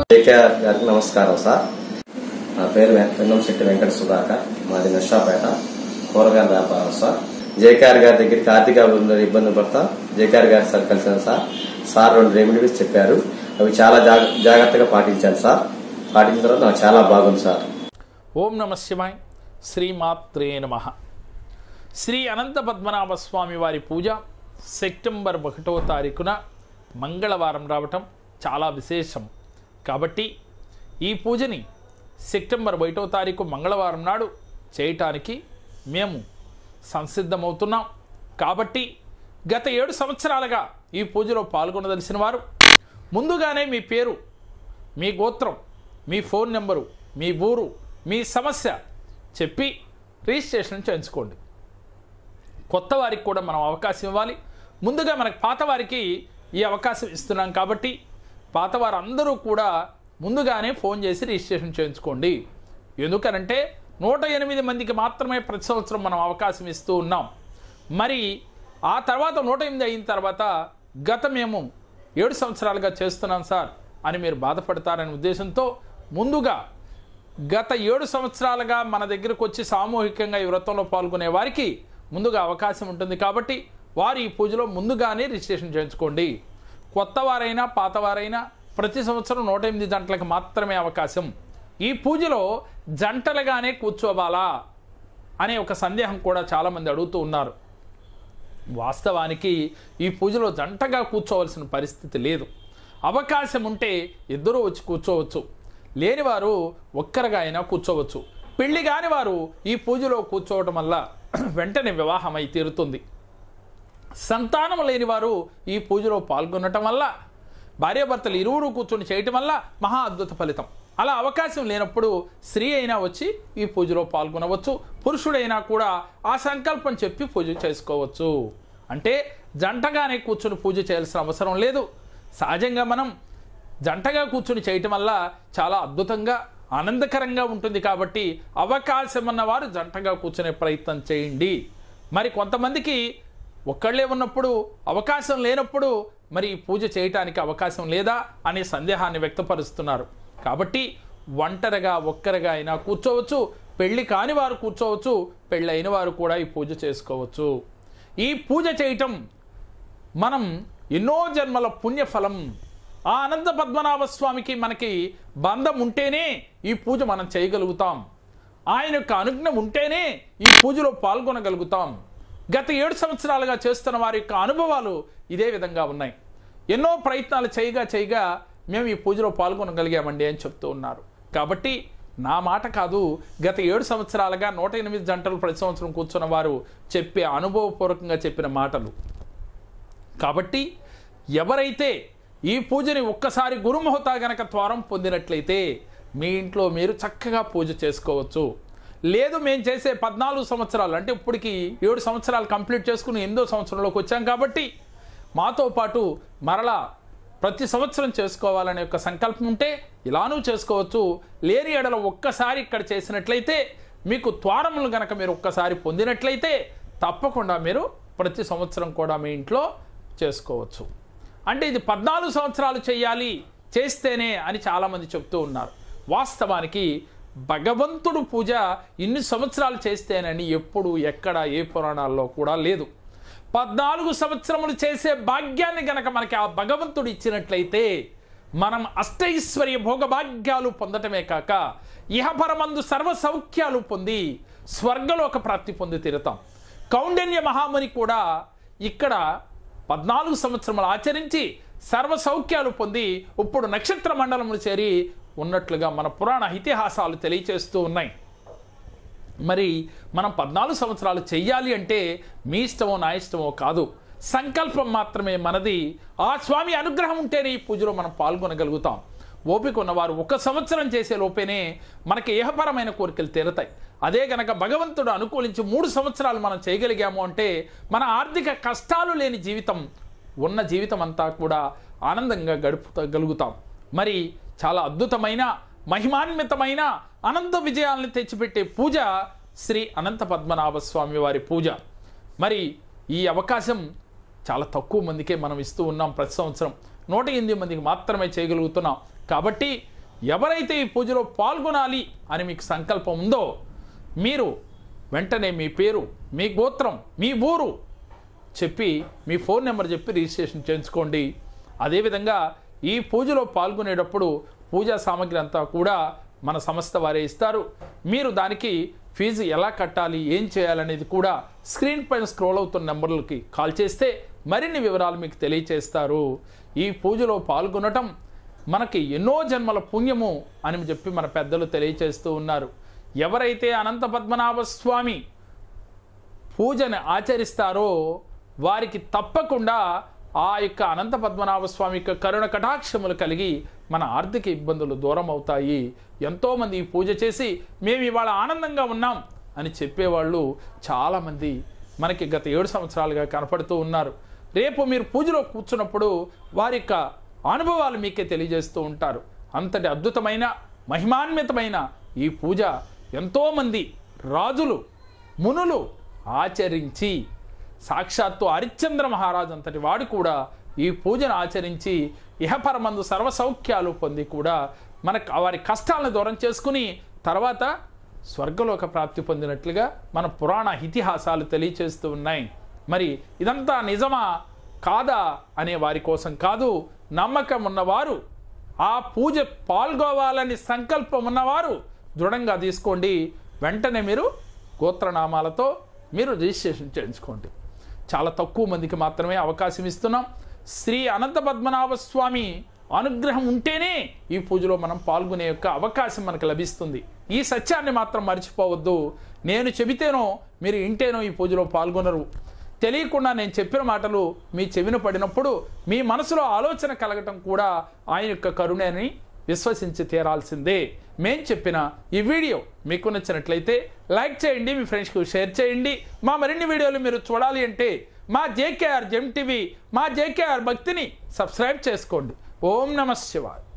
KKR గారికి నమస్కారం sir నా పేరు వెం- వెన్నంశెట్టి వెంకట సుధాకర్ మాది నర్షాపేట కూరగాయల వ్యాపారం సార్ జేకేఆర్ గారి దగ్గరికి ఆర్థిక అభివృద్ధి ఇబ్బంది పడతా జేకేఆర్ గారి సార్ కలిసాను సార్ సార్ రెండు రెమెడీస్ చెప్పారు అవి చాలా జాగ- జాగ్రత్తగా పాటించాను సార్ పాటించిన తర్వాత నాకు చాలా బాగుంది సార్ ఓం నమ శివాయ్ శ్రీమాత్రే నమ శ్రీ అనంత పద్మనాభ స్వామి వారి పూజ సెప్టెంబర్ ఒకటో తారీఖున మంగళవారం రావటం చాలా విశేషం కాబట్టి ఈ పూజని సెప్టెంబర్ ఒకటో తారీఖు మంగళవారం నాడు చేయటానికి మేము సంసిద్ధమవుతున్నాం కాబట్టి గత ఏడు సంవత్సరాలుగా ఈ పూజలో పాల్గొనదలిసిన వారు ముందుగానే మీ పేరు మీ గోత్రం మీ ఫోన్ నెంబరు మీ ఊరు మీ సమస్య చెప్పి రిజిస్ట్రేషన్ చేయించుకోండి కొత్త వారికి కూడా మనం అవకాశం ఇవ్వాలి ముందుగా మనకు పాత వారికి ఈ అవకాశం ఇస్తున్నాం కాబట్టి పాత వారందరూ కూడా ముందుగానే ఫోన్ చేసి రిజిస్ట్రేషన్ చేయించుకోండి ఎందుకనంటే నూట ఎనిమిది మందికి మాత్రమే ప్రతి సంవత్సరం మనం అవకాశం ఇస్తూ ఉన్నాం మరి ఆ తర్వాత నూట ఎనిమిది అయిన తర్వాత గత మేము ఏడు సంవత్సరాలుగా చేస్తున్నాం సార్ అని మీరు బాధపడతారనే ఉద్దేశంతో ముందుగా గత ఏడు సంవత్సరాలుగా మన దగ్గరకు వచ్చి సామూహికంగా ఈ వ్రతంలో పాల్గొనే వారికి ముందుగా అవకాశం ఉంటుంది కాబట్టి వారు ఈ పూజలో ముందుగానే రిజిస్ట్రేషన్ చేయించుకోండి కొత్త వారైనా పాతవారైనా ప్రతి సంవత్సరం నూట ఎనిమిది జంటలకు మాత్రమే అవకాశం ఈ పూజలో జంటలుగానే కూర్చోవాలా అనే ఒక సందేహం కూడా చాలామంది అడుగుతూ ఉన్నారు వాస్తవానికి ఈ పూజలో జంటగా కూర్చోవలసిన పరిస్థితి లేదు అవకాశం ఉంటే ఇద్దరూ వచ్చి కూర్చోవచ్చు లేనివారు ఒక్కరిగా అయినా కూర్చోవచ్చు పెళ్లి కాని వారు ఈ పూజలో కూర్చోవటం వల్ల వెంటనే వివాహం అయి తీరుతుంది సంతానం లేని వారు ఈ పూజలో పాల్గొనటం వల్ల భార్యాభర్తలు ఇరువురు కూర్చొని చేయటం వల్ల మహా అద్భుత ఫలితం అలా అవకాశం లేనప్పుడు స్త్రీ అయినా వచ్చి ఈ పూజలో పాల్గొనవచ్చు పురుషుడైనా కూడా ఆ సంకల్పం చెప్పి పూజ చేసుకోవచ్చు అంటే జంటగానే కూర్చొని పూజ చేయాల్సిన అవసరం లేదు సహజంగా మనం జంటగా కూర్చొని చేయటం వల్ల చాలా అద్భుతంగా ఆనందకరంగా ఉంటుంది కాబట్టి అవకాశం ఉన్నవారు జంటగా కూర్చునే ప్రయత్నం చేయండి మరి కొంతమందికి ఒక్కళ్ళే ఉన్నప్పుడు అవకాశం లేనప్పుడు మరి ఈ పూజ చేయటానికి అవకాశం లేదా అనే సందేహాన్ని వ్యక్తపరుస్తున్నారు కాబట్టి ఒంటరిగా ఒక్కరిగా అయినా కూర్చోవచ్చు పెళ్లి కాని వారు కూర్చోవచ్చు పెళ్ళి అయిన వారు కూడా ఈ పూజ చేసుకోవచ్చు ఈ పూజ చేయటం మనం ఎన్నో జన్మల పుణ్యఫలం ఆ అనంత పద్మనాభ స్వామికి మనకి బంధం ఉంటేనే ఈ పూజ మనం చేయగలుగుతాం ఆయన యొక్క అనుజ్ఞ ఉంటేనే ఈ పూజలో పాల్గొనగలుగుతాం గత ఏడు సంవత్సరాలుగా చేస్తున్న వారి యొక్క అనుభవాలు ఇదే విధంగా ఉన్నాయి ఎన్నో ప్రయత్నాలు చేయగా చేయగా మేము ఈ పూజలో పాల్గొనగలిగామండి అని చెప్తూ ఉన్నారు కాబట్టి నా మాట కాదు గత ఏడు సంవత్సరాలుగా నూట ఎనిమిది జంటలు ప్రతి సంవత్సరం కూర్చున్న వారు చెప్పే అనుభవపూర్వకంగా చెప్పిన మాటలు కాబట్టి ఎవరైతే ఈ పూజని ఒక్కసారి గురుముహూర్త గనక ద్వారం పొందినట్లయితే మీ ఇంట్లో మీరు చక్కగా పూజ చేసుకోవచ్చు లేదు మేము చేసే పద్నాలుగు సంవత్సరాలు అంటే ఇప్పటికి ఏడు సంవత్సరాలు కంప్లీట్ చేసుకుని ఎనిమిదో సంవత్సరంలోకి వచ్చాం కాబట్టి మాతో పాటు మరలా ప్రతి సంవత్సరం చేసుకోవాలనే ఒక సంకల్పం ఉంటే ఇలానూ చేసుకోవచ్చు లేని ఎడల ఒక్కసారి ఇక్కడ చేసినట్లయితే మీకు ద్వారములు గనక మీరు ఒక్కసారి పొందినట్లయితే తప్పకుండా మీరు ప్రతి సంవత్సరం కూడా మీ ఇంట్లో చేసుకోవచ్చు అంటే ఇది పద్నాలుగు సంవత్సరాలు చేయాలి చేస్తేనే అని చాలామంది చెప్తూ ఉన్నారు వాస్తవానికి భగవంతుడు పూజ ఇన్ని సంవత్సరాలు చేస్తేనని ఎప్పుడు ఎక్కడ ఏ పురాణాల్లో కూడా లేదు పద్నాలుగు సంవత్సరములు చేసే భాగ్యాన్ని గనక మనకి ఆ భగవంతుడు ఇచ్చినట్లయితే మనం అష్టైశ్వర్య భోగభాగ్యాలు పొందటమే కాక ఇహపరమందు సర్వ సౌఖ్యాలు పొంది స్వర్గలోక ప్రాప్తి పొంది తీరుతాం కౌండన్య మహాముని కూడా ఇక్కడ పద్నాలుగు సంవత్సరములు ఆచరించి సర్వ సౌఖ్యాలు పొంది ఇప్పుడు నక్షత్ర మండలములు చేరి ఉన్నట్లుగా మన పురాణ ఇతిహాసాలు తెలియచేస్తూ ఉన్నాయి మరి మనం పద్నాలుగు సంవత్సరాలు చెయ్యాలి అంటే మీ ఇష్టమో నా ఇష్టమో కాదు సంకల్పం మాత్రమే మనది ఆ స్వామి అనుగ్రహం ఉంటేనే ఈ పూజలో మనం పాల్గొనగలుగుతాం ఓపిక ఉన్నవారు ఒక సంవత్సరం చేసే లోపేనే మనకి ఏహపరమైన కోరికలు తీరతాయి అదే గనక భగవంతుడు అనుకూలించి మూడు సంవత్సరాలు మనం చేయగలిగాము అంటే మన ఆర్థిక కష్టాలు లేని జీవితం ఉన్న జీవితం అంతా కూడా ఆనందంగా గడుపుగలుగుతాం మరి చాలా అద్భుతమైన మహిమాన్వితమైన అనంత విజయాల్ని తెచ్చిపెట్టే పూజ శ్రీ అనంత పద్మనాభ స్వామి వారి పూజ మరి ఈ అవకాశం చాలా తక్కువ మందికే మనం ఇస్తూ ఉన్నాం ప్రతి సంవత్సరం నూట ఎనిమిది మందికి మాత్రమే చేయగలుగుతున్నాం కాబట్టి ఎవరైతే ఈ పూజలో పాల్గొనాలి అని మీకు సంకల్పం ఉందో మీరు వెంటనే మీ పేరు మీ గోత్రం మీ ఊరు చెప్పి మీ ఫోన్ నెంబర్ చెప్పి రిజిస్ట్రేషన్ చేయించుకోండి అదేవిధంగా ఈ పూజలో పాల్గొనేటప్పుడు పూజా సామాగ్రి అంతా కూడా మన సంస్థ వారే ఇస్తారు మీరు దానికి ఫీజు ఎలా కట్టాలి ఏం చేయాలనేది కూడా స్క్రీన్ పైన స్క్రోల్ అవుతున్న నెంబర్లకి కాల్ చేస్తే మరిన్ని వివరాలు మీకు తెలియచేస్తారు ఈ పూజలో పాల్గొనటం మనకి ఎన్నో జన్మల పుణ్యము అని చెప్పి మన పెద్దలు తెలియచేస్తూ ఉన్నారు ఎవరైతే అనంత పద్మనాభ స్వామి పూజని ఆచరిస్తారో వారికి తప్పకుండా ఆ యొక్క అనంత పద్మనాభ స్వామి యొక్క కరుణ కటాక్షములు కలిగి మన ఆర్థిక ఇబ్బందులు దూరం అవుతాయి ఎంతోమంది ఈ పూజ చేసి మేము ఇవాళ ఆనందంగా ఉన్నాం అని చెప్పేవాళ్ళు చాలామంది మనకి గత ఏడు సంవత్సరాలుగా కనపడుతూ ఉన్నారు రేపు మీరు పూజలో కూర్చున్నప్పుడు వారి యొక్క అనుభవాలు మీకే తెలియజేస్తూ ఉంటారు అంతటి అద్భుతమైన మహిమాన్వితమైన ఈ పూజ ఎంతోమంది రాజులు మునులు ఆచరించి సాక్షాత్తు హరిశ్చంద్ర మహారాజు అంతటి వాడు కూడా ఈ పూజను ఆచరించి ఇహపరమందు సర్వసౌఖ్యాలు పొంది కూడా మనకు వారి కష్టాలను దూరం చేసుకుని తర్వాత స్వర్గలోక ప్రాప్తి పొందినట్లుగా మన పురాణ ఇతిహాసాలు తెలియచేస్తూ ఉన్నాయి మరి ఇదంతా నిజమా కాదా అనే వారి కోసం కాదు నమ్మకం ఉన్నవారు ఆ పూజ పాల్గొవాలని సంకల్పం ఉన్నవారు దృఢంగా తీసుకోండి వెంటనే మీరు గోత్రనామాలతో మీరు రిజిస్ట్రేషన్ చేయించుకోండి చాలా తక్కువ మందికి మాత్రమే అవకాశం ఇస్తున్నాం శ్రీ అనంత పద్మనాభ స్వామి అనుగ్రహం ఉంటేనే ఈ పూజలో మనం పాల్గొనే యొక్క అవకాశం మనకు లభిస్తుంది ఈ సత్యాన్ని మాత్రం మర్చిపోవద్దు నేను చెబితేనో మీరు ఇంటేనో ఈ పూజలో పాల్గొనరు తెలియకుండా నేను చెప్పిన మాటలు మీ చెవిన పడినప్పుడు మీ మనసులో ఆలోచన కలగటం కూడా ఆయన యొక్క కరుణని విశ్వసించి తీరాల్సిందే మేం చెప్పిన ఈ వీడియో మీకు నచ్చినట్లయితే లైక్ చేయండి మీ ఫ్రెండ్స్కి షేర్ చేయండి మా మరిన్ని వీడియోలు మీరు చూడాలి అంటే మా జేకేఆర్ జెమ్ టీవీ మా జేకేఆర్ భక్తిని సబ్స్క్రైబ్ చేసుకోండి ఓం నమ శివాయ్